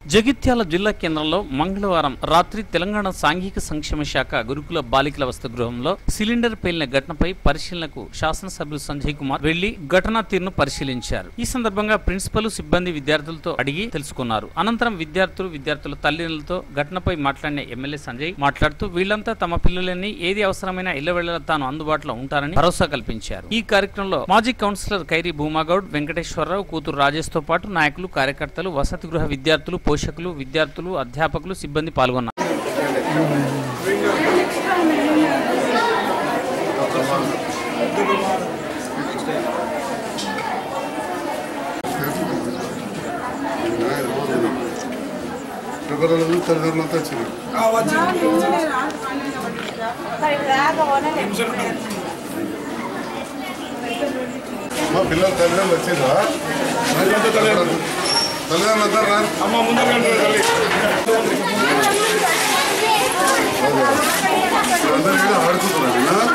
జగిత్యాల జిల్లా కేంద్రంలో మంగళవారం రాత్రి తెలంగాణ సాంఘిక సంక్షేమ శాఖ గురుకుల బాలికల వసతి గృహంలో సిలిండర్ పేలిన ఘటనపై పరిశీలనకు శాసనసభ్యులు సంజయ్ కుమార్ వెళ్లి ఘటనా తీరును పరిశీలించారు ఈ సందర్భంగా ప్రిన్సిపల్ సిబ్బంది విద్యార్థులతో అడిగి తెలుసుకున్నారు అనంతరం విద్యార్థులు విద్యార్థుల తల్లిదండ్రులతో ఘటనపై మాట్లాడిన ఎమ్మెల్యే సంజయ్ మాట్లాడుతూ వీళ్లంతా తమ పిల్లలని ఏది అవసరమైన ఇళ్ల వేళ తాను అందుబాటులో ఉంటారని భరోసా కల్పించారు ఈ కార్యక్రమంలో మాజీ కౌన్సిలర్ ఖైరీ భూమాగౌడ్ వెంకటేశ్వరరావు కూతురు రాజేష్ తో పాటు నాయకులు కార్యకర్తలు వసతి గృహ విద్యార్థులు పోషకులు విద్యార్థులు అధ్యాపకులు సిబ్బంది పాల్గొన్నారు ఫిబ్రవరిలో తల్లిదండ్రులంతా వచ్చింది మా పిల్లల తల్లిదండ్రులు వచ్చిందా తల్లిదండ్రులు అంతా రా అమ్మ ముందుకంటే తల్లి అందరూ కూడా ఆడుకుంటున్నారు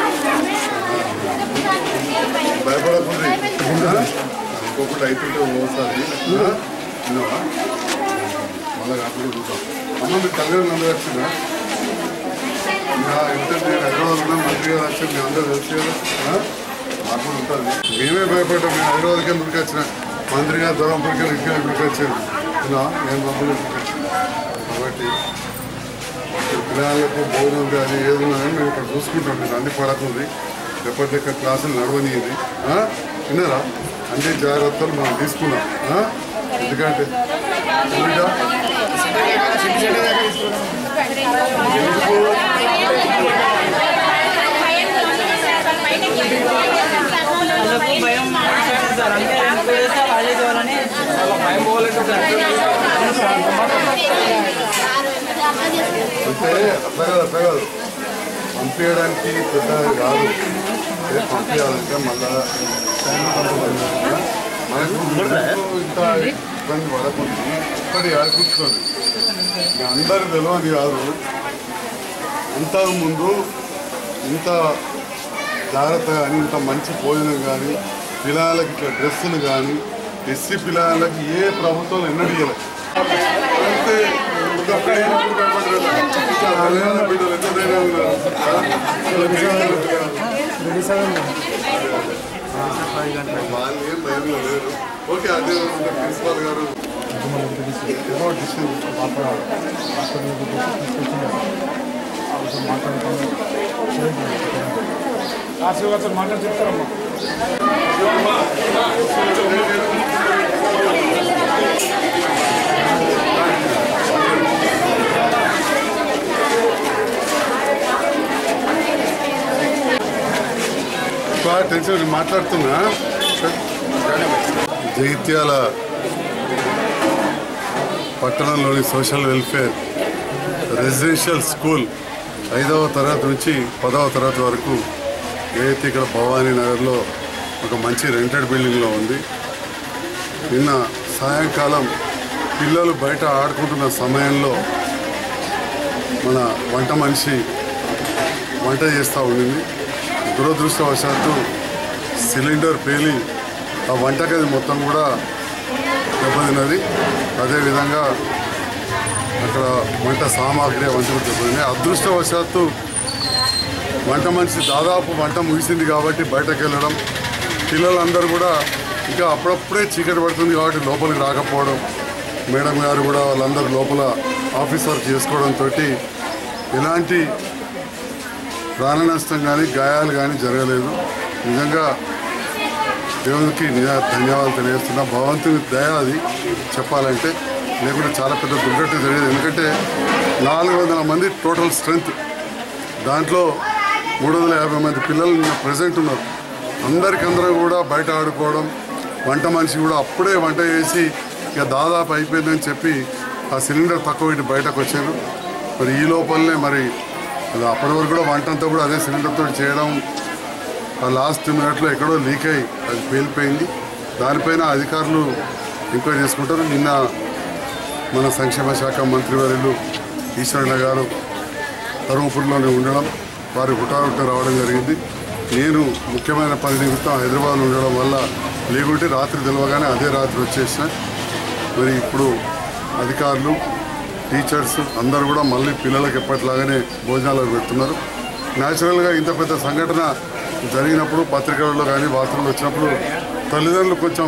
భయపడకుండా ఇంకొకటి అయిపోతే ఓసారి విన్నావా మళ్ళీ కాకుండా చూద్దాం అమ్మ మీ తల్లిదండ్రులు అందరూ వచ్చిందా ఇంకా ఏంటంటే నేను హైదరాబాద్ ఉన్నా మంత్రి గారు వచ్చి మీ అందరూ తెలుసు కదా ఆ? మాకు కూడా ఉంటుంది మేమే భయపడ్డాం మేము హైదరాబాద్కి ఎందుకు వచ్చిన మంత్రి గారు దూరంపూర్కి ఇంకా ఎందుకు వచ్చారు ఇలా నేను మమ్మల్ని కాబట్టి పిల్లలకు భోజనం కానీ ఏది ఉన్నా కానీ మేము ఇక్కడ చూసుకుంటాం మీరు అన్ని పడకుంది ఎప్పటికక్కడ క్లాసులు నడవనిది విన్నారా అన్ని జాగ్రత్తలు మనం తీసుకున్నాం ఆ? ఎందుకంటే ఎందుకంటే భయం సార్ అంటే ఎందుకు చేస్తే వాళ్ళే చేయాలని భయం పోగలేదు సార్ అంటే అట్లా కాదు అట్లా కాదు పంపించడానికి పెద్ద కాదు ఏ పంపించాలంటే మళ్ళా మనకు ముందు ఇంత ఇబ్బంది పడకుండా ఇక్కడి ఆడుకుంటుంది అందరు తెలియని కాదు అంతకు ముందు ఇంత జాగ్రత్త కానీ ఇంత మంచి భోజనం కానీ పిల్లలకి ఇట్లా డ్రెస్సులు కానీ ఎస్సీ పిల్లలకి ఏ ప్రభుత్వం ఎన్నడూ ఇవ్వలేదు అంటే ఒకప్పుడు ఏమప్పుడు భయపడలేదు. ఇంకా అలయాల బిడ్డలు ఎంత ధైర్యం ఉన్నారు? వాళ్ళు ఏం ధైర్యం లేరు ఓకే అదే రోజున ప్రిన్సిపాల్ గారు ఏదో డిసిషన్ మాట్లాడాలి ఆశీర్వాదం మాట్లాడి చెప్తారమ్మా ఎక్కువ టెన్షన్ మాట్లాడుతున్నా జగిత్యాల పట్టణంలోని సోషల్ వెల్ఫేర్ రెసిడెన్షియల్ స్కూల్ ఐదవ తరగతి నుంచి పదవ తరగతి వరకు ఏదైతే ఇక్కడ భవానీ నగర్లో ఒక మంచి రెంటెడ్ బిల్డింగ్లో ఉంది నిన్న సాయంకాలం పిల్లలు బయట ఆడుకుంటున్న సమయంలో మన వంట మనిషి వంట చేస్తూ ఉండింది దురదృష్టవశాత్తు సిలిండర్ పేలి ఆ వంటగది మొత్తం కూడా దెబ్బతిన్నది అదేవిధంగా అక్కడ వంట సామాగ్రి వంట దెబ్బతింది అదృష్టవశాత్తు వంట మనిషి దాదాపు వంట ముగిసింది కాబట్టి బయటకు వెళ్ళడం పిల్లలందరూ కూడా ఇంకా అప్పుడప్పుడే చీకటి పడుతుంది కాబట్టి లోపలికి రాకపోవడం మేడం గారు కూడా వాళ్ళందరూ లోపల ఆఫీస్ వర్క్ చేసుకోవడంతో ఎలాంటి ప్రాణ నష్టం కానీ గాయాలు కానీ జరగలేదు నిజంగా దేవునికి నిజ ధన్యవాదాలు తెలియజేస్తున్నా భగవంతుని దయ అది చెప్పాలంటే లేకుంటే చాలా పెద్ద దుర్ఘటన జరిగేది ఎందుకంటే నాలుగు వందల మంది టోటల్ స్ట్రెంత్ దాంట్లో మూడు వందల యాభై మంది పిల్లలు నిన్న ప్రజెంట్ ఉన్నారు అందరికందరూ కూడా బయట ఆడుకోవడం వంట మనిషి కూడా అప్పుడే వంట చేసి ఇక దాదాపు అయిపోయిందని చెప్పి ఆ సిలిండర్ తక్కువ పెట్టి బయటకు వచ్చారు మరి ఈ లోపలనే మరి అది అప్పటి వరకు కూడా వంట అంతా కూడా అదే సిలిండర్తో చేయడం ఆ లాస్ట్ మినిట్లో ఎక్కడో లీక్ అయ్యి అది పేలిపోయింది దానిపైన అధికారులు ఎంక్వైరీ చేసుకుంటారు నిన్న మన సంక్షేమ శాఖ మంత్రివర్యులు ఈశ్వరణ గారు ధర్మపురిలోనే ఉండడం వారి హుటాహుట రావడం జరిగింది నేను ముఖ్యమైన పని నిమిత్తం హైదరాబాద్ ఉండడం వల్ల లేకుంటే రాత్రి తెలవగానే అదే రాత్రి వచ్చేసిన మరి ఇప్పుడు అధికారులు టీచర్స్ అందరూ కూడా మళ్ళీ పిల్లలకి ఎప్పటిలాగానే భోజనాలు పెడుతున్నారు న్యాచురల్గా ఇంత పెద్ద సంఘటన జరిగినప్పుడు పత్రికలలో కానీ వార్తలు వచ్చినప్పుడు తల్లిదండ్రులు కొంచెం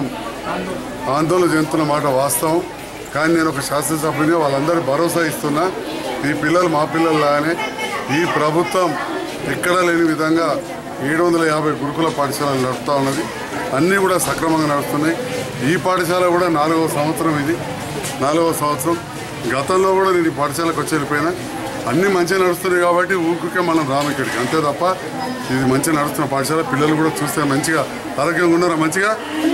ఆందోళన చెందుతున్న మాట వాస్తవం కానీ నేను ఒక శాసనసభ్యుని వాళ్ళందరూ భరోసా ఇస్తున్నా ఈ పిల్లలు మా పిల్లల్లాగానే ఈ ప్రభుత్వం ఎక్కడా లేని విధంగా ఏడు వందల యాభై గురుకుల పాఠశాలలు నడుపుతా ఉన్నది అన్నీ కూడా సక్రమంగా నడుస్తున్నాయి ఈ పాఠశాల కూడా నాలుగవ సంవత్సరం ఇది నాలుగవ సంవత్సరం గతంలో కూడా నేను ఈ పాఠశాలకు వచ్చి వెళ్ళిపోయినా అన్నీ మంచిగా నడుస్తున్నాయి కాబట్టి ఊరికే మనం రాము ఇక్కడికి అంతే తప్ప ఇది మంచిగా నడుస్తున్న పాఠశాల పిల్లలు కూడా చూస్తే మంచిగా ఆరోగ్యంగా ఉన్నారా మంచిగా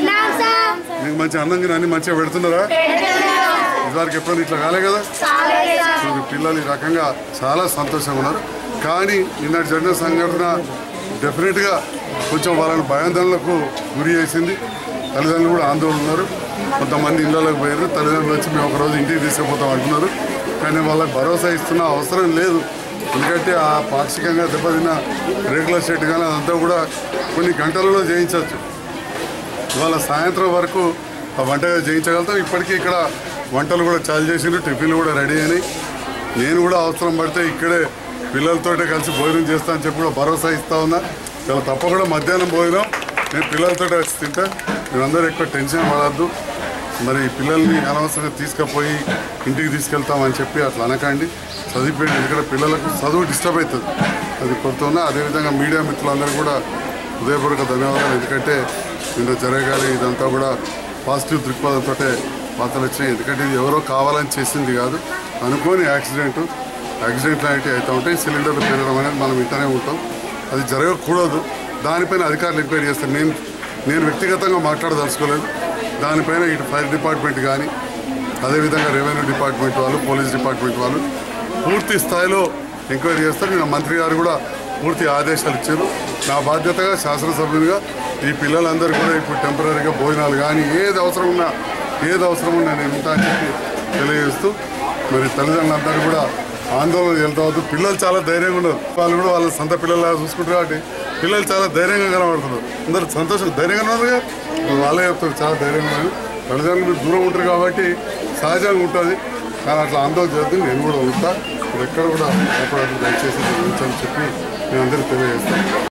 మీకు మంచి అన్నం గిన్నె అన్ని మంచిగా పెడుతున్నారా ఇదివరకు ఎప్పుడైనా ఇట్లా కాలే కదా చూడు పిల్లలు ఈ రకంగా చాలా సంతోషంగా ఉన్నారు కానీ నిన్నటి జరిగిన సంఘటన డెఫినెట్గా కొంచెం వాళ్ళని భయాందోళనకు గురి చేసింది తల్లిదండ్రులు కూడా ఆందోళన ఉన్నారు కొంతమంది ఇళ్ళలోకి పోయారు తల్లిదండ్రులు వచ్చి మేము ఒకరోజు ఇంటికి తీసుకుపోతాం అంటున్నారు కానీ వాళ్ళకి భరోసా ఇస్తున్న అవసరం లేదు ఎందుకంటే ఆ పాక్షికంగా దెబ్బతిన్న రేకుల షెడ్ కానీ అదంతా కూడా కొన్ని గంటలలో చేయించవచ్చు ఇవాళ సాయంత్రం వరకు ఆ వంట చేయించగలుగుతాం ఇప్పటికీ ఇక్కడ వంటలు కూడా చాలు చేసిండ్రు టిఫిన్లు కూడా రెడీ అయినాయి నేను కూడా అవసరం పడితే ఇక్కడే పిల్లలతోటే కలిసి భోజనం చేస్తా అని చెప్పి కూడా భరోసా ఇస్తా ఉన్నా ఇలా తప్పకుండా మధ్యాహ్నం భోజనం నేను పిల్లలతోటే వచ్చి తింటా మీరందరూ ఎక్కువ టెన్షన్ పడద్దు మరి పిల్లల్ని అనవసరంగా తీసుకుపోయి ఇంటికి తీసుకెళ్తామని చెప్పి అట్లా అనకండి చదివిపోయింది ఎందుకంటే పిల్లలకు చదువు డిస్టర్బ్ అవుతుంది అది కొడుతున్నా అదేవిధంగా మీడియా మిత్రులందరూ కూడా హృదయపూర్వక ధన్యవాదాలు ఎందుకంటే ఇంత జరగాలి ఇదంతా కూడా పాజిటివ్ దృక్పథంతో వార్తలు వచ్చినాయి ఎందుకంటే ఇది ఎవరో కావాలని చేసింది కాదు అనుకోని యాక్సిడెంట్ యాక్సిడెంట్ లాంటివి అవుతూ ఉంటాయి సిలిండర్లు పెరగడం అనేది మనం ఇంటనే ఉంటాం అది జరగకూడదు దానిపైన అధికారులు ఎంక్వైరీ చేస్తారు నేను నేను వ్యక్తిగతంగా మాట్లాడదలుచుకోలేదు దానిపైన ఇటు ఫైర్ డిపార్ట్మెంట్ కానీ అదేవిధంగా రెవెన్యూ డిపార్ట్మెంట్ వాళ్ళు పోలీస్ డిపార్ట్మెంట్ వాళ్ళు పూర్తి స్థాయిలో ఎంక్వైరీ చేస్తారు నేను మంత్రి గారు కూడా పూర్తి ఆదేశాలు ఇచ్చారు నా బాధ్యతగా శాసనసభ్యునిగా ఈ పిల్లలందరూ కూడా ఇప్పుడు టెంపరీగా భోజనాలు కానీ ఏది అవసరం ఉన్నా ఏది అవసరం ఉన్నా నేను ఉంటా అని చెప్పి తెలియజేస్తూ మరి తల్లిదండ్రులందరూ కూడా ఆందోళన చెందవద్దు పిల్లలు చాలా ధైర్యంగా ఉన్నారు వాళ్ళు కూడా వాళ్ళ సొంత పిల్లలు చూసుకుంటారు కాబట్టి పిల్లలు చాలా ధైర్యంగా కనబడుతున్నారు అందరూ సంతోషం ధైర్యంగా ఉన్నారు వాళ్ళే చెప్తారు చాలా ధైర్యంగా ఉన్నారు తల్లిదండ్రులు మీరు దూరం ఉంటారు కాబట్టి సహజంగా ఉంటుంది కానీ అట్లా ఆందోళన చేద్దాం నేను కూడా ఉంటా ఇప్పుడు ఎక్కడ కూడా భయపడద్దు దయచేసి ఉంచని చెప్పి నేను అందరికీ తెలియజేస్తాను